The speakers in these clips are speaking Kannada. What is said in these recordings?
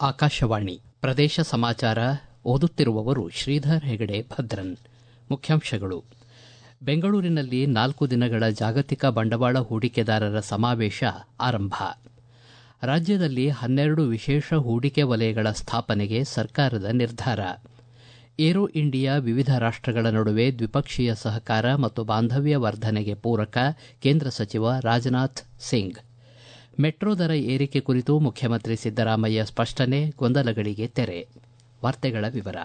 ಆಕಾಶವಾಣಿ ಪ್ರದೇಶ ಸಮಾಚಾರ ಓದುತ್ತಿರುವವರು ಶ್ರೀಧರ್ ಹೆಗಡೆ ಭದ್ರನ್ ಮುಖ್ಯಾಂಶಗಳು ಬೆಂಗಳೂರಿನಲ್ಲಿ ನಾಲ್ಕು ದಿನಗಳ ಜಾಗತಿಕ ಬಂಡವಾಳ ಹೂಡಿಕೆದಾರರ ಸಮಾವೇಶ ಆರಂಭ ರಾಜ್ಯದಲ್ಲಿ ಹನ್ನೆರಡು ವಿಶೇಷ ಹೂಡಿಕೆ ವಲಯಗಳ ಸ್ಥಾಪನೆಗೆ ಸರ್ಕಾರದ ನಿರ್ಧಾರ ಏರೋ ಇಂಡಿಯಾ ವಿವಿಧ ರಾಷ್ಟಗಳ ನಡುವೆ ದ್ವಿಪಕ್ಷೀಯ ಸಹಕಾರ ಮತ್ತು ಬಾಂಧವ್ಯ ವರ್ಧನೆಗೆ ಪೂರಕ ಕೇಂದ್ರ ಸಚಿವ ರಾಜನಾಥ್ ಸಿಂಗ್ ಮೆಟ್ರೋ ದರ ಏರಿಕೆ ಕುರಿತು ಮುಖ್ಯಮಂತ್ರಿ ಸಿದ್ದರಾಮಯ್ಯ ಸ್ಪಷ್ಟನೆ ಗೊಂದಲಗಳಿಗೆ ತೆರೆ ವಾರ್ತೆಗಳ ವಿವರ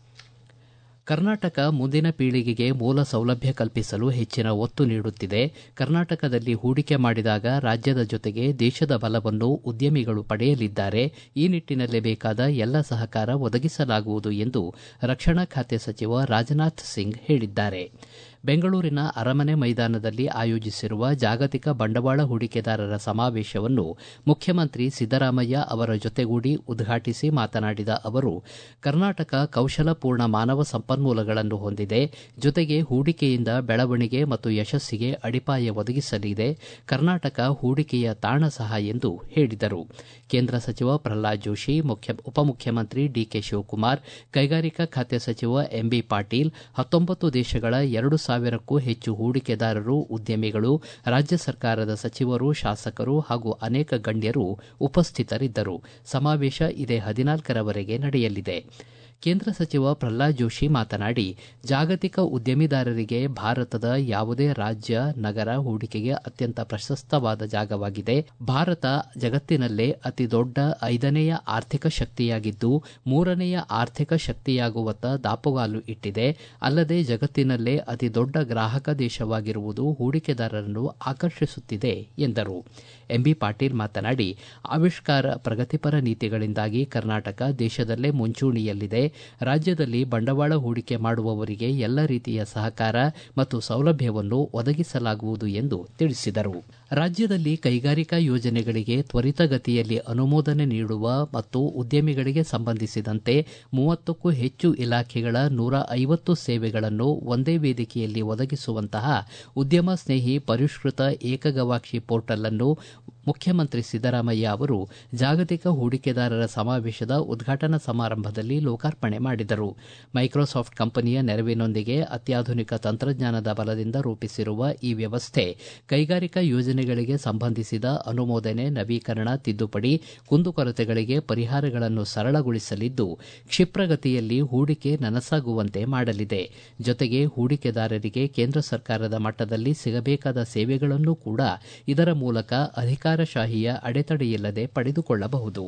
ಕರ್ನಾಟಕ ಮುಂದಿನ ಪೀಳಿಗೆಗೆ ಮೂಲ ಸೌಲಭ್ಯ ಕಲ್ಪಿಸಲು ಹೆಚ್ಚಿನ ಒತ್ತು ನೀಡುತ್ತಿದೆ ಕರ್ನಾಟಕದಲ್ಲಿ ಹೂಡಿಕೆ ಮಾಡಿದಾಗ ರಾಜ್ಯದ ಜೊತೆಗೆ ದೇಶದ ಬಲವನ್ನು ಉದ್ಯಮಿಗಳು ಪಡೆಯಲಿದ್ದಾರೆ ಈ ನಿಟ್ಟನಲ್ಲಿ ಬೇಕಾದ ಎಲ್ಲ ಸಹಕಾರ ಒದಗಿಸಲಾಗುವುದು ಎಂದು ರಕ್ಷಣಾ ಖಾತೆ ಸಚಿವ ರಾಜನಾಥ್ ಸಿಂಗ್ ಹೇಳಿದ್ದಾರೆ ಬೆಂಗಳೂರಿನ ಅರಮನೆ ಮೈದಾನದಲ್ಲಿ ಆಯೋಜಿಸಿರುವ ಜಾಗತಿಕ ಬಂಡವಾಳ ಹೂಡಿಕೆದಾರರ ಸಮಾವೇಶವನ್ನು ಮುಖ್ಯಮಂತ್ರಿ ಸಿದ್ದರಾಮಯ್ಯ ಅವರ ಜೊತೆಗೂಡಿ ಉದ್ಘಾಟಿಸಿ ಮಾತನಾಡಿದ ಅವರು ಕರ್ನಾಟಕ ಕೌಶಲಪೂರ್ಣ ಮಾನವ ಸಂಪನ್ಮೂಲಗಳನ್ನು ಹೊಂದಿದೆ ಜೊತೆಗೆ ಹೂಡಿಕೆಯಿಂದ ಬೆಳವಣಿಗೆ ಮತ್ತು ಯಶಸ್ಸಿಗೆ ಅಡಿಪಾಯ ಒದಗಿಸಲಿದೆ ಕರ್ನಾಟಕ ಹೂಡಿಕೆಯ ತಾಣ ಸಹ ಎಂದು ಹೇಳಿದರು ಕೇಂದ್ರ ಸಚಿವ ಪ್ರಹ್ಲಾದ್ ಜೋಶಿ ಉಪಮುಖ್ಯಮಂತ್ರಿ ಡಿಕೆ ಶಿವಕುಮಾರ್ ಕೈಗಾರಿಕಾ ಖಾತೆ ಸಚಿವ ಎಂಬಿ ಪಾಟೀಲ್ ಹತ್ತೊಂಬತ್ತು ದೇಶಗಳ ಎರಡು ಸಾವಿರಕ್ಕೂ ಹೆಚ್ಚು ಹೂಡಿಕೆದಾರರು ಉದ್ಯಮಿಗಳು ರಾಜ್ಯ ಸರ್ಕಾರದ ಸಚಿವರು ಶಾಸಕರು ಹಾಗೂ ಅನೇಕ ಗಣ್ಯರು ಉಪಸ್ಥಿತರಿದ್ದರು ಸಮಾವೇಶ ಇದೇ ಹದಿನಾಲ್ಕರವರೆಗೆ ನಡೆಯಲಿದೆ ಕೇಂದ್ರ ಸಚಿವ ಪ್ರಹ್ಲಾದ್ ಜೋಶಿ ಮಾತನಾಡಿ ಜಾಗತಿಕ ಉದ್ಯಮಿದಾರರಿಗೆ ಭಾರತದ ಯಾವುದೇ ರಾಜ್ಯ ನಗರ ಹೂಡಿಕೆಗೆ ಅತ್ಯಂತ ಪ್ರಶಸ್ತವಾದ ಜಾಗವಾಗಿದೆ ಭಾರತ ಜಗತ್ತಿನಲ್ಲೇ ಅತಿ ದೊಡ್ಡ ಐದನೆಯ ಆರ್ಥಿಕ ಶಕ್ತಿಯಾಗಿದ್ದು ಮೂರನೆಯ ಆರ್ಥಿಕ ಶಕ್ತಿಯಾಗುವತ್ತ ದಾಪುಗಾಲು ಇಟ್ಟಿದೆ ಅಲ್ಲದೆ ಜಗತ್ತಿನಲ್ಲೇ ಅತಿ ದೊಡ್ಡ ಗ್ರಾಹಕ ದೇಶವಾಗಿರುವುದು ಹೂಡಿಕೆದಾರರನ್ನು ಆಕರ್ಷಿಸುತ್ತಿದೆ ಎಂದರು ಎಂಬಿ ಪಾಟೀಲ್ ಮಾತನಾಡಿ ಆವಿಷ್ಕಾರ ಪ್ರಗತಿಪರ ನೀತಿಗಳಿಂದಾಗಿ ಕರ್ನಾಟಕ ದೇಶದಲ್ಲೇ ಮುಂಚೂಣಿಯಲ್ಲಿದೆ ರಾಜ್ಯದಲ್ಲಿ ಬಂಡವಾಳ ಹೂಡಿಕೆ ಮಾಡುವವರಿಗೆ ಎಲ್ಲ ರೀತಿಯ ಸಹಕಾರ ಮತ್ತು ಸೌಲಭ್ಯವನ್ನು ಒದಗಿಸಲಾಗುವುದು ಎಂದು ತಿಳಿಸಿದರು ರಾಜ್ಯದಲ್ಲಿ ಕೈಗಾರಿಕಾ ಯೋಜನೆಗಳಿಗೆ ತ್ವರಿತಗತಿಯಲ್ಲಿ ಅನುಮೋದನೆ ನೀಡುವ ಮತ್ತು ಉದ್ಯಮಿಗಳಿಗೆ ಸಂಬಂಧಿಸಿದಂತೆ ಮೂವತ್ತಕ್ಕೂ ಹೆಚ್ಚು ಇಲಾಖೆಗಳ ನೂರ ಐವತ್ತು ಸೇವೆಗಳನ್ನು ಒಂದೇ ವೇದಿಕೆಯಲ್ಲಿ ಒದಗಿಸುವಂತಹ ಉದ್ಯಮ ಸ್ನೇಹಿ ಪರಿಷ್ಕೃತ ಏಕಗವಾಕ್ಷಿ ಪೋರ್ಟಲ್ ಅನ್ನು ಮುಖ್ಯಮಂತ್ರಿ ಸಿದ್ದರಾಮಯ್ಯ ಅವರು ಜಾಗತಿಕ ಹೂಡಿಕೆದಾರರ ಸಮಾವೇಶದ ಉದ್ಘಾಟನಾ ಸಮಾರಂಭದಲ್ಲಿ ಲೋಕಾರ್ಪಣೆ ಮಾಡಿದರು ಮೈಕ್ರೋಸಾಫ್ಟ್ ಕಂಪನಿಯ ನೆರವಿನೊಂದಿಗೆ ಅತ್ಯಾಧುನಿಕ ತಂತ್ರಜ್ಞಾನದ ಬಲದಿಂದ ರೂಪಿಸಿರುವ ಈ ವ್ಯವಸ್ಥೆ ಕೈಗಾರಿಕಾ ಯೋಜನೆಗಳಿಗೆ ಸಂಬಂಧಿಸಿದ ಅನುಮೋದನೆ ನವೀಕರಣ ತಿದ್ದುಪಡಿ ಕುಂದುಕೊರತೆಗಳಿಗೆ ಪರಿಹಾರಗಳನ್ನು ಸರಳಗೊಳಿಸಲಿದ್ದು ಕ್ಷಿಪ್ರಗತಿಯಲ್ಲಿ ಹೂಡಿಕೆ ನನಸಾಗುವಂತೆ ಮಾಡಲಿದೆ ಜೊತೆಗೆ ಹೂಡಿಕೆದಾರರಿಗೆ ಕೇಂದ್ರ ಸರ್ಕಾರದ ಮಟ್ಟದಲ್ಲಿ ಸಿಗಬೇಕಾದ ಸೇವೆಗಳನ್ನು ಕೂಡ ಇದರ ಮೂಲಕ ಅಧಿಕಾರಶಾಹಿಯ ಅಡೆತಡೆಯಿಲ್ಲದೆ ಪಡೆದುಕೊಳ್ಳಬಹುದು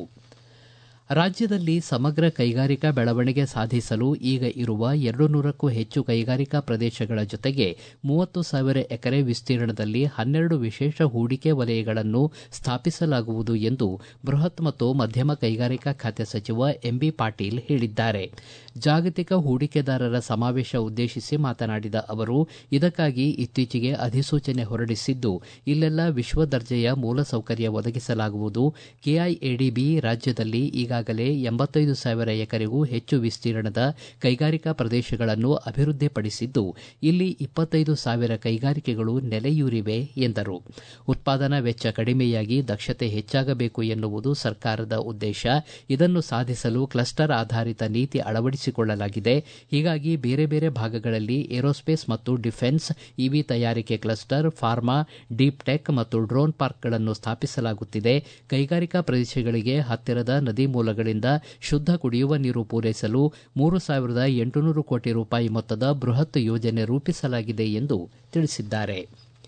ರಾಜ್ಯದಲ್ಲಿ ಸಮಗ್ರ ಕೈಗಾರಿಕಾ ಬೆಳವಣಿಗೆ ಸಾಧಿಸಲು ಈಗ ಇರುವ ಎರಡು ನೂರಕ್ಕೂ ಹೆಚ್ಚು ಕೈಗಾರಿಕಾ ಪ್ರದೇಶಗಳ ಜೊತೆಗೆ ಮೂವತ್ತು ಸಾವಿರ ಎಕರೆ ವಿಸ್ತೀರ್ಣದಲ್ಲಿ ಹನ್ನೆರಡು ವಿಶೇಷ ಹೂಡಿಕೆ ವಲಯಗಳನ್ನು ಸ್ಥಾಪಿಸಲಾಗುವುದು ಎಂದು ಬೃಹತ್ ಮತ್ತು ಮಧ್ಯಮ ಕೈಗಾರಿಕಾ ಖಾತೆ ಸಚಿವ ಎಂಬಿ ಪಾಟೀಲ್ ಹೇಳಿದ್ದಾರೆ ಜಾಗತಿಕ ಹೂಡಿಕೆದಾರರ ಸಮಾವೇಶ ಉದ್ದೇಶಿಸಿ ಮಾತನಾಡಿದ ಅವರು ಇದಕ್ಕಾಗಿ ಇತ್ತೀಚೆಗೆ ಅಧಿಸೂಚನೆ ಹೊರಡಿಸಿದ್ದು ಇಲ್ಲೆಲ್ಲ ವಿಶ್ವ ದರ್ಜೆಯ ಮೂಲಸೌಕರ್ಯ ಒದಗಿಸಲಾಗುವುದು ಕೆಐಎಡಿಬಿ ರಾಜ್ಯದಲ್ಲಿ ಈಗಾಗಲೇ ಎಂಬತ್ತೈದು ಸಾವಿರ ಎಕರೆಗೂ ಹೆಚ್ಚು ವಿಸ್ತೀರ್ಣದ ಕೈಗಾರಿಕಾ ಪ್ರದೇಶಗಳನ್ನು ಅಭಿವೃದ್ಧಿಪಡಿಸಿದ್ದು ಇಲ್ಲಿ ಇಪ್ಪತ್ತೈದು ಸಾವಿರ ಕೈಗಾರಿಕೆಗಳು ನೆಲೆಯೂರಿವೆ ಎಂದರು ಉತ್ಪಾದನಾ ವೆಚ್ಚ ಕಡಿಮೆಯಾಗಿ ದಕ್ಷತೆ ಹೆಚ್ಚಾಗಬೇಕು ಎನ್ನುವುದು ಸರ್ಕಾರದ ಉದ್ದೇಶ ಇದನ್ನು ಸಾಧಿಸಲು ಕ್ಲಸ್ಟರ್ ಆಧಾರಿತ ನೀತಿ ಅಳವಡಿಸಿಕೊಳ್ಳಲಾಗಿದೆ ಹೀಗಾಗಿ ಬೇರೆ ಬೇರೆ ಭಾಗಗಳಲ್ಲಿ ಏರೋಸ್ಪೇಸ್ ಮತ್ತು ಡಿಫೆನ್ಸ್ ಇವಿ ತಯಾರಿಕೆ ಕ್ಲಸ್ಟರ್ ಫಾರ್ಮಾ ಡೀಪ್ ಟೆಕ್ ಮತ್ತು ಡ್ರೋನ್ ಪಾರ್ಕ್ಗಳನ್ನು ಸ್ಥಾಪಿಸಲಾಗುತ್ತಿದೆ ಕೈಗಾರಿಕಾ ಪ್ರದೇಶಗಳಿಗೆ ಹತ್ತಿರದ ನದಿ ಮೂಲಗಳಿಂದ ಶುದ್ಧ ಕುಡಿಯುವ ನೀರು ಪೂರೈಸಲು ಮೂರು ಸಾವಿರದ ಎಂಟುನೂರು ಕೋಟಿ ರೂಪಾಯಿ ಮೊತ್ತದ ಬೃಹತ್ ಯೋಜನೆ ರೂಪಿಸಲಾಗಿದೆ ಎಂದು ತಿಳಿಸಿದ್ದಾರೆ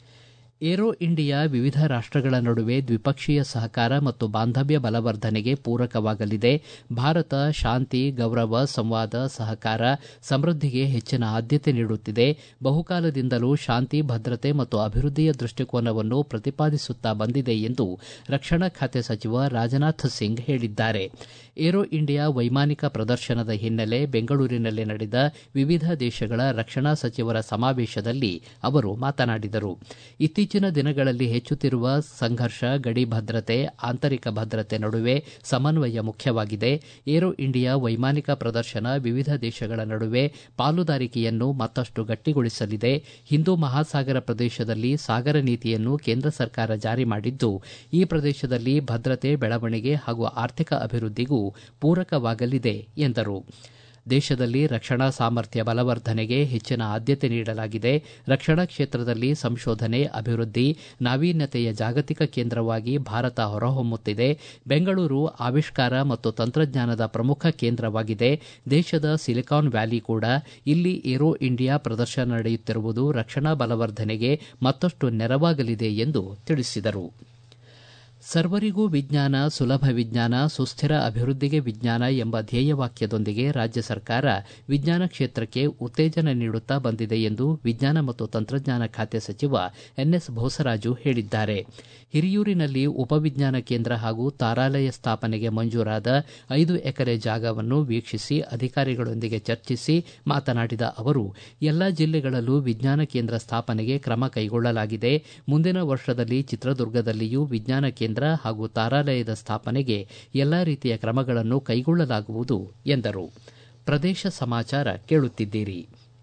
ಏರೋ ಇಂಡಿಯಾ ವಿವಿಧ ರಾಷ್ಟಗಳ ನಡುವೆ ದ್ವಿಪಕ್ಷೀಯ ಸಹಕಾರ ಮತ್ತು ಬಾಂಧವ್ಯ ಬಲವರ್ಧನೆಗೆ ಪೂರಕವಾಗಲಿದೆ ಭಾರತ ಶಾಂತಿ ಗೌರವ ಸಂವಾದ ಸಹಕಾರ ಸಮೃದ್ಧಿಗೆ ಹೆಚ್ಚಿನ ಆದ್ಯತೆ ನೀಡುತ್ತಿದೆ ಬಹುಕಾಲದಿಂದಲೂ ಶಾಂತಿ ಭದ್ರತೆ ಮತ್ತು ಅಭಿವೃದ್ಧಿಯ ದೃಷ್ಟಿಕೋನವನ್ನು ಪ್ರತಿಪಾದಿಸುತ್ತಾ ಬಂದಿದೆ ಎಂದು ರಕ್ಷಣಾ ಖಾತೆ ಸಚಿವ ರಾಜನಾಥ್ ಸಿಂಗ್ ಹೇಳಿದ್ದಾರೆ ಏರೋ ಇಂಡಿಯಾ ವೈಮಾನಿಕ ಪ್ರದರ್ಶನದ ಹಿನ್ನೆಲೆ ಬೆಂಗಳೂರಿನಲ್ಲಿ ನಡೆದ ವಿವಿಧ ದೇಶಗಳ ರಕ್ಷಣಾ ಸಚಿವರ ಸಮಾವೇಶದಲ್ಲಿ ಅವರು ಮಾತನಾಡಿದರು ಇತ್ತೀಚೆಗೆ ಇತ್ತೀಚಿನ ದಿನಗಳಲ್ಲಿ ಹೆಚ್ಚುತ್ತಿರುವ ಸಂಘರ್ಷ ಗಡಿ ಭದ್ರತೆ ಆಂತರಿಕ ಭದ್ರತೆ ನಡುವೆ ಸಮನ್ವಯ ಮುಖ್ಯವಾಗಿದೆ ಏರೋ ಇಂಡಿಯಾ ವೈಮಾನಿಕ ಪ್ರದರ್ಶನ ವಿವಿಧ ದೇಶಗಳ ನಡುವೆ ಪಾಲುದಾರಿಕೆಯನ್ನು ಮತ್ತಷ್ಟು ಗಟ್ಟಿಗೊಳಿಸಲಿದೆ ಹಿಂದೂ ಮಹಾಸಾಗರ ಪ್ರದೇಶದಲ್ಲಿ ಸಾಗರ ನೀತಿಯನ್ನು ಕೇಂದ್ರ ಸರ್ಕಾರ ಜಾರಿ ಮಾಡಿದ್ದು ಈ ಪ್ರದೇಶದಲ್ಲಿ ಭದ್ರತೆ ಬೆಳವಣಿಗೆ ಹಾಗೂ ಆರ್ಥಿಕ ಅಭಿವೃದ್ಧಿಗೂ ಪೂರಕವಾಗಲಿದೆ ಎಂದರು ದೇಶದಲ್ಲಿ ರಕ್ಷಣಾ ಸಾಮರ್ಥ್ಯ ಬಲವರ್ಧನೆಗೆ ಹೆಚ್ಚಿನ ಆದ್ಯತೆ ನೀಡಲಾಗಿದೆ ರಕ್ಷಣಾ ಕ್ಷೇತ್ರದಲ್ಲಿ ಸಂಶೋಧನೆ ಅಭಿವೃದ್ಧಿ ನಾವೀನ್ಯತೆಯ ಜಾಗತಿಕ ಕೇಂದ್ರವಾಗಿ ಭಾರತ ಹೊರಹೊಮ್ಮುತ್ತಿದೆ ಬೆಂಗಳೂರು ಆವಿಷ್ಕಾರ ಮತ್ತು ತಂತ್ರಜ್ಞಾನದ ಪ್ರಮುಖ ಕೇಂದ್ರವಾಗಿದೆ ದೇಶದ ಸಿಲಿಕಾನ್ ವ್ಯಾಲಿ ಕೂಡ ಇಲ್ಲಿ ಏರೋ ಇಂಡಿಯಾ ಪ್ರದರ್ಶನ ನಡೆಯುತ್ತಿರುವುದು ರಕ್ಷಣಾ ಬಲವರ್ಧನೆಗೆ ಮತ್ತಷ್ಟು ನೆರವಾಗಲಿದೆ ಎಂದು ತಿಳಿಸಿದರು ಸರ್ವರಿಗೂ ವಿಜ್ಞಾನ ಸುಲಭ ವಿಜ್ಞಾನ ಸುಸ್ಥಿರ ಅಭಿವೃದ್ಧಿಗೆ ವಿಜ್ಞಾನ ಎಂಬ ಧ್ಯೇಯವಾಕ್ಯದೊಂದಿಗೆ ರಾಜ್ಯ ಸರ್ಕಾರ ವಿಜ್ಞಾನ ಕ್ಷೇತ್ರಕ್ಕೆ ಉತ್ತೇಜನ ನೀಡುತ್ತಾ ಬಂದಿದೆ ಎಂದು ವಿಜ್ಞಾನ ಮತ್ತು ತಂತ್ರಜ್ಞಾನ ಖಾತೆ ಸಚಿವ ಎನ್ಎಸ್ ಬೋಸರಾಜು ಹೇಳಿದ್ದಾರೆ ಹಿರಿಯೂರಿನಲ್ಲಿ ಉಪವಿಜ್ಞಾನ ಕೇಂದ್ರ ಹಾಗೂ ತಾರಾಲಯ ಸ್ಥಾಪನೆಗೆ ಮಂಜೂರಾದ ಐದು ಎಕರೆ ಜಾಗವನ್ನು ವೀಕ್ಷಿಸಿ ಅಧಿಕಾರಿಗಳೊಂದಿಗೆ ಚರ್ಚಿಸಿ ಮಾತನಾಡಿದ ಅವರು ಎಲ್ಲಾ ಜಿಲ್ಲೆಗಳಲ್ಲೂ ವಿಜ್ಞಾನ ಕೇಂದ್ರ ಸ್ಥಾಪನೆಗೆ ಕ್ರಮ ಕೈಗೊಳ್ಳಲಾಗಿದೆ ಮುಂದಿನ ವರ್ಷದಲ್ಲಿ ಚಿತ್ರದುರ್ಗದಲ್ಲಿಯೂ ವಿಜ್ಞಾನ ಕೇಂದ್ರ ಹಾಗೂ ತಾರಾಲಯದ ಸ್ಥಾಪನೆಗೆ ಎಲ್ಲಾ ರೀತಿಯ ಕ್ರಮಗಳನ್ನು ಕೈಗೊಳ್ಳಲಾಗುವುದು ಎಂದರು ಪ್ರದೇಶ ಸಮಾಚಾರ ಕೇಳುತ್ತಿದ್ದೀರಿ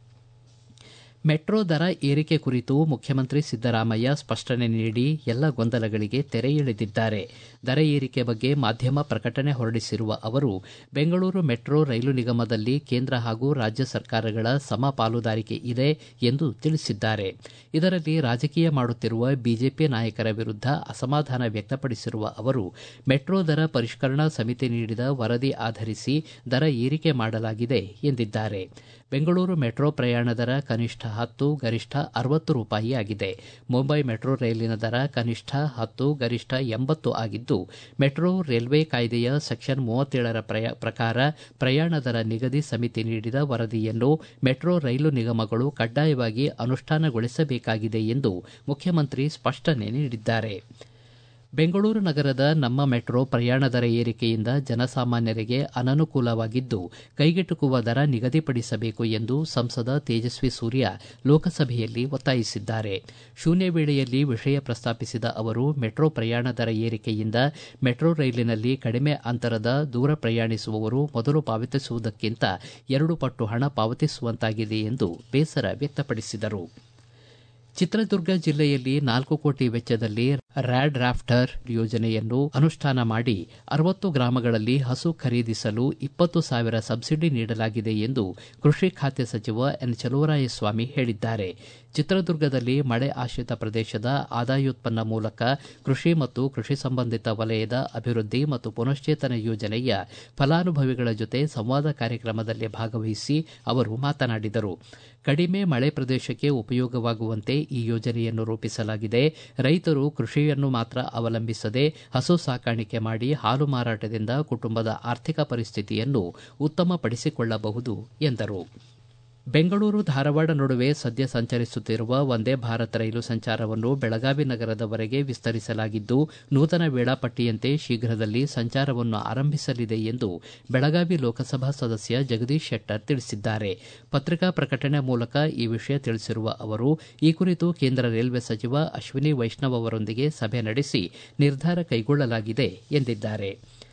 ಮೆಟ್ರೋ ದರ ಏರಿಕೆ ಕುರಿತು ಮುಖ್ಯಮಂತ್ರಿ ಸಿದ್ದರಾಮಯ್ಯ ಸ್ಪಷ್ಟನೆ ನೀಡಿ ಎಲ್ಲ ಗೊಂದಲಗಳಿಗೆ ತೆರೆ ಎಳೆದಿದ್ದಾರೆ ದರ ಏರಿಕೆ ಬಗ್ಗೆ ಮಾಧ್ಯಮ ಪ್ರಕಟಣೆ ಹೊರಡಿಸಿರುವ ಅವರು ಬೆಂಗಳೂರು ಮೆಟ್ರೋ ರೈಲು ನಿಗಮದಲ್ಲಿ ಕೇಂದ್ರ ಹಾಗೂ ರಾಜ್ಯ ಸರ್ಕಾರಗಳ ಸಮ ಪಾಲುದಾರಿಕೆ ಇದೆ ಎಂದು ತಿಳಿಸಿದ್ದಾರೆ ಇದರಲ್ಲಿ ರಾಜಕೀಯ ಮಾಡುತ್ತಿರುವ ಬಿಜೆಪಿ ನಾಯಕರ ವಿರುದ್ಧ ಅಸಮಾಧಾನ ವ್ಯಕ್ತಪಡಿಸಿರುವ ಅವರು ಮೆಟ್ರೋ ದರ ಪರಿಷ್ಕರಣಾ ಸಮಿತಿ ನೀಡಿದ ವರದಿ ಆಧರಿಸಿ ದರ ಏರಿಕೆ ಮಾಡಲಾಗಿದೆ ಎಂದಿದ್ದಾರೆ ಬೆಂಗಳೂರು ಮೆಟ್ರೋ ಪ್ರಯಾಣ ದರ ಕನಿಷ್ಠ ಹತ್ತು ಗರಿಷ್ಠ ಅರವತ್ತು ರೂಪಾಯಿ ಆಗಿದೆ ಮುಂಬೈ ಮೆಟ್ರೋ ರೈಲಿನ ದರ ಕನಿಷ್ಠ ಹತ್ತು ಗರಿಷ್ಠ ಎಂಬತ್ತು ಆಗಿದ್ದು ಮೆಟ್ರೋ ರೈಲ್ವೆ ಕಾಯ್ದೆಯ ಸೆಕ್ಷನ್ ಮೂವತ್ತೇಳರ ಪ್ರಕಾರ ಪ್ರಯಾಣ ದರ ನಿಗದಿ ಸಮಿತಿ ನೀಡಿದ ವರದಿಯನ್ನು ಮೆಟ್ರೋ ರೈಲು ನಿಗಮಗಳು ಕಡ್ಡಾಯವಾಗಿ ಅನುಷ್ಠಾನಗೊಳಿಸಬೇಕಾಗಿದೆ ಎಂದು ಮುಖ್ಯಮಂತ್ರಿ ಸ್ಪಷ್ಟನೆ ನೀಡಿದ್ದಾರೆ ಬೆಂಗಳೂರು ನಗರದ ನಮ್ಮ ಮೆಟ್ರೋ ಪ್ರಯಾಣ ದರ ಏರಿಕೆಯಿಂದ ಜನಸಾಮಾನ್ಯರಿಗೆ ಅನನುಕೂಲವಾಗಿದ್ದು ಕೈಗೆಟುಕುವ ದರ ನಿಗದಿಪಡಿಸಬೇಕು ಎಂದು ಸಂಸದ ತೇಜಸ್ವಿ ಸೂರ್ಯ ಲೋಕಸಭೆಯಲ್ಲಿ ಒತ್ತಾಯಿಸಿದ್ದಾರೆ ಶೂನ್ಯ ವೇಳೆಯಲ್ಲಿ ವಿಷಯ ಪ್ರಸ್ತಾಪಿಸಿದ ಅವರು ಮೆಟ್ರೋ ಪ್ರಯಾಣ ದರ ಏರಿಕೆಯಿಂದ ಮೆಟ್ರೋ ರೈಲಿನಲ್ಲಿ ಕಡಿಮೆ ಅಂತರದ ದೂರ ಪ್ರಯಾಣಿಸುವವರು ಮೊದಲು ಪಾವತಿಸುವುದಕ್ಕಿಂತ ಎರಡು ಪಟ್ಟು ಹಣ ಪಾವತಿಸುವಂತಾಗಿದೆ ಎಂದು ಬೇಸರ ವ್ಯಕ್ತಪಡಿಸಿದರು ಚಿತ್ರದುರ್ಗ ಜಿಲ್ಲೆಯಲ್ಲಿ ನಾಲ್ಕು ಕೋಟಿ ವೆಚ್ಚದಲ್ಲಿ ರ್ಯಾಡ್ ರಾಫ್ಟರ್ ಯೋಜನೆಯನ್ನು ಅನುಷ್ಠಾನ ಮಾಡಿ ಅರವತ್ತು ಗ್ರಾಮಗಳಲ್ಲಿ ಹಸು ಖರೀದಿಸಲು ಇಪ್ಪತ್ತು ಸಾವಿರ ಸಬ್ಸಿಡಿ ನೀಡಲಾಗಿದೆ ಎಂದು ಕೃಷಿ ಖಾತೆ ಸಚಿವ ಎನ್ ಚಲುವರಾಯಸ್ವಾಮಿ ಹೇಳಿದ್ದಾರೆ ಚಿತ್ರದುರ್ಗದಲ್ಲಿ ಮಳೆ ಆಶ್ರಿತ ಪ್ರದೇಶದ ಆದಾಯೋತ್ಪನ್ನ ಮೂಲಕ ಕೃಷಿ ಮತ್ತು ಕೃಷಿ ಸಂಬಂಧಿತ ವಲಯದ ಅಭಿವೃದ್ಧಿ ಮತ್ತು ಪುನಶ್ಚೇತನ ಯೋಜನೆಯ ಫಲಾನುಭವಿಗಳ ಜೊತೆ ಸಂವಾದ ಕಾರ್ಯಕ್ರಮದಲ್ಲಿ ಭಾಗವಹಿಸಿ ಅವರು ಮಾತನಾಡಿದರು ಕಡಿಮೆ ಮಳೆ ಪ್ರದೇಶಕ್ಕೆ ಉಪಯೋಗವಾಗುವಂತೆ ಈ ಯೋಜನೆಯನ್ನು ರೂಪಿಸಲಾಗಿದೆ ರೈತರು ಕೃಷಿಯನ್ನು ಮಾತ್ರ ಅವಲಂಬಿಸದೆ ಹಸು ಸಾಕಾಣಿಕೆ ಮಾಡಿ ಹಾಲು ಮಾರಾಟದಿಂದ ಕುಟುಂಬದ ಆರ್ಥಿಕ ಪರಿಸ್ಥಿತಿಯನ್ನು ಉತ್ತಮಪಡಿಸಿಕೊಳ್ಳಬಹುದು ಎಂದರು ಬೆಂಗಳೂರು ಧಾರವಾಡ ನಡುವೆ ಸದ್ಯ ಸಂಚರಿಸುತ್ತಿರುವ ವಂದೇ ಭಾರತ್ ರೈಲು ಸಂಚಾರವನ್ನು ಬೆಳಗಾವಿ ನಗರದವರೆಗೆ ವಿಸ್ತರಿಸಲಾಗಿದ್ದು ನೂತನ ವೇಳಾಪಟ್ಟಿಯಂತೆ ಶೀಘ್ರದಲ್ಲಿ ಸಂಚಾರವನ್ನು ಆರಂಭಿಸಲಿದೆ ಎಂದು ಬೆಳಗಾವಿ ಲೋಕಸಭಾ ಸದಸ್ಯ ಜಗದೀಶ್ ಶೆಟ್ಟರ್ ತಿಳಿಸಿದ್ದಾರೆ ಪತ್ರಿಕಾ ಪ್ರಕಟಣೆ ಮೂಲಕ ಈ ವಿಷಯ ತಿಳಿಸಿರುವ ಅವರು ಈ ಕುರಿತು ಕೇಂದ್ರ ರೈಲ್ವೆ ಸಚಿವ ಅಶ್ವಿನಿ ವೈಷ್ಣವ್ ಅವರೊಂದಿಗೆ ಸಭೆ ನಡೆಸಿ ನಿರ್ಧಾರ ಕೈಗೊಳ್ಳಲಾಗಿದೆ ಎಂದಿದ್ದಾರೆ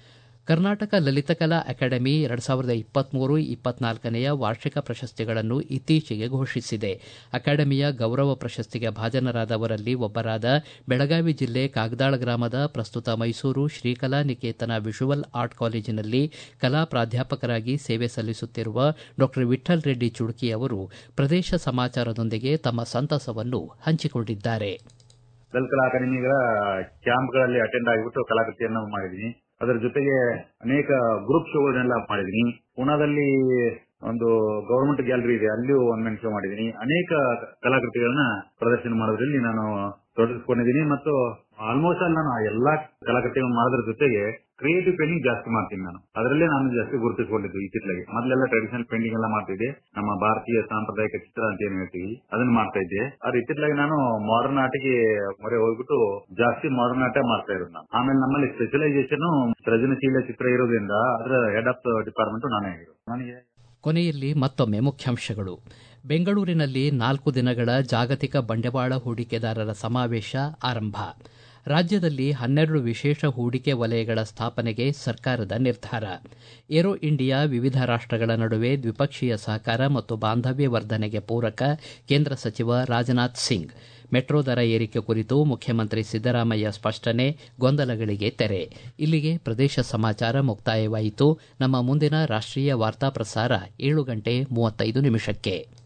ಕರ್ನಾಟಕ ಲಲಿತಕಲಾ ಅಕಾಡೆಮಿ ಎರಡು ಸಾವಿರದ ಇಪ್ಪತ್ಮೂರು ಇಪ್ಪತ್ನಾಲ್ಕನೆಯ ವಾರ್ಷಿಕ ಪ್ರಶಸ್ತಿಗಳನ್ನು ಇತ್ತೀಚೆಗೆ ಘೋಷಿಸಿದೆ ಅಕಾಡೆಮಿಯ ಗೌರವ ಪ್ರಶಸ್ತಿಗೆ ಭಾಜನರಾದವರಲ್ಲಿ ಒಬ್ಬರಾದ ಬೆಳಗಾವಿ ಜಿಲ್ಲೆ ಕಾಗದಾಳ ಗ್ರಾಮದ ಪ್ರಸ್ತುತ ಮೈಸೂರು ಶ್ರೀಕಲಾ ನಿಕೇತನ ವಿಶುವಲ್ ಆರ್ಟ್ ಕಾಲೇಜಿನಲ್ಲಿ ಕಲಾ ಪ್ರಾಧ್ಯಾಪಕರಾಗಿ ಸೇವೆ ಸಲ್ಲಿಸುತ್ತಿರುವ ಡಾಕ್ಟರ್ ವಿಠಲ್ ರೆಡ್ಡಿ ಚುಡ್ಕಿ ಅವರು ಪ್ರದೇಶ ಸಮಾಚಾರದೊಂದಿಗೆ ತಮ್ಮ ಸಂತಸವನ್ನು ಹಂಚಿಕೊಂಡಿದ್ದಾರೆ ಲಲಿತಕಲಾ ಅಕಾಡೆಮಿಗಳ ಕ್ಯಾಂಪ್ಗಳಲ್ಲಿ ಅಟೆಂಡ್ ಆಗಿಬಿಟ್ಟು ಕಲಾಕೃತಿಯನ್ನು ಮಾಡಿದೀನಿ ಅದರ ಜೊತೆಗೆ ಅನೇಕ ಗ್ರೂಪ್ ಶೋಗಳನ್ನೆಲ್ಲ ಮಾಡಿದೀನಿ ಪುಣಾದಲ್ಲಿ ಒಂದು ಗವರ್ಮೆಂಟ್ ಗ್ಯಾಲರಿ ಇದೆ ಅಲ್ಲಿಯೂ ಒನ್ ಮೆನ್ ಶೋ ಮಾಡಿದೀನಿ ಅನೇಕ ಕಲಾಕೃತಿಗಳನ್ನ ಪ್ರದರ್ಶನ ಮಾಡೋದ್ರಲ್ಲಿ ನಾನು ತೊಡಗಿಸ್ಕೊಂಡಿದ್ದೀನಿ ಮತ್ತು ಆಲ್ಮೋಸ್ಟ್ ಅಲ್ಲಿ ನಾನು ಆ ಎಲ್ಲಾ ಕಲಾಕೃತಿಗಳನ್ನು ಮಾಡೋದ್ರ ಜೊತೆಗೆ ಕ್ರಿಯೇಟಿವ್ ಪೇಂಟಿಂಗ್ ಜಾಸ್ತಿ ಮಾಡ್ತೀನಿ ನಾನು ಅದರಲ್ಲೇ ನಾನು ಜಾಸ್ತಿ ಗುರುತಿಸಿಕೊಂಡಿದ್ದು ಇತ್ತಿತ್ತಲಾಗೆ ಮೊದಲೆಲ್ಲ ಟ್ರೆಡಿಷನಲ್ ಪೇಂಟಿಂಗ್ ಎಲ್ಲ ಮಾಡ್ತಿದ್ದೆ ನಮ್ಮ ಭಾರತೀಯ ಸಾಂಪ್ರದಾಯಿಕ ಚಿತ್ರ ಅಂತ ಏನ್ ಹೇಳ್ತೀವಿ ಅದನ್ನ ಮಾಡ್ತಾ ಇದ್ದೆ ಆದ್ರೆ ಇತ್ತಿತ್ತಲಾಗೆ ನಾನು ಮಾಡರ್ನ್ ಆರ್ಟ್ಗೆ ಮೊರೆ ಹೋಗ್ಬಿಟ್ಟು ಜಾಸ್ತಿ ಮಾಡರ್ನ್ ಆರ್ಟೇ ಮಾಡ್ತಾ ಇರೋದು ನಾನು ಆಮೇಲೆ ನಮ್ಮಲ್ಲಿ ಸ್ಪೆಷಲೈಸೇಷನ್ ಸೃಜನಶೀಲ ಚಿತ್ರ ಇರೋದ್ರಿಂದ ಅದರ ಹೆಡ್ ಆಫ್ ಡಿಪಾರ್ಟ್ಮೆಂಟ್ ನಾನೇ ಆಗಿರೋದು ನನಗೆ ಕೊನೆಯಲ್ಲಿ ಮತ್ತೊಮ್ಮೆ ಮುಖ್ಯಾಂಶಗಳು ಬೆಂಗಳೂರಿನಲ್ಲಿ ನಾಲ್ಕು ದಿನಗಳ ಜಾಗತಿಕ ಬಂಡವಾಳ ಹೂಡಿಕೆದಾರರ ಸಮಾವೇಶ ಆರಂಭ ರಾಜ್ಯದಲ್ಲಿ ಹನ್ನೆರಡು ವಿಶೇಷ ಹೂಡಿಕೆ ವಲಯಗಳ ಸ್ಥಾಪನೆಗೆ ಸರ್ಕಾರದ ನಿರ್ಧಾರ ಏರೋ ಇಂಡಿಯಾ ವಿವಿಧ ರಾಷ್ಟಗಳ ನಡುವೆ ದ್ವಿಪಕ್ಷೀಯ ಸಹಕಾರ ಮತ್ತು ಬಾಂಧವ್ಯ ವರ್ಧನೆಗೆ ಪೂರಕ ಕೇಂದ್ರ ಸಚಿವ ರಾಜನಾಥ್ ಸಿಂಗ್ ಮೆಟ್ರೋ ದರ ಏರಿಕೆ ಕುರಿತು ಮುಖ್ಯಮಂತ್ರಿ ಸಿದ್ದರಾಮಯ್ಯ ಸ್ಪಷ್ಟನೆ ಗೊಂದಲಗಳಿಗೆ ತೆರೆ ಇಲ್ಲಿಗೆ ಪ್ರದೇಶ ಸಮಾಚಾರ ಮುಕ್ತಾಯವಾಯಿತು ನಮ್ಮ ಮುಂದಿನ ರಾಷ್ಟೀಯ ವಾರ್ತಾ ಪ್ರಸಾರ ಏಳು ಗಂಟೆ ಮೂವತ್ತೈದು ನಿಮಿಷಕ್ಕೆ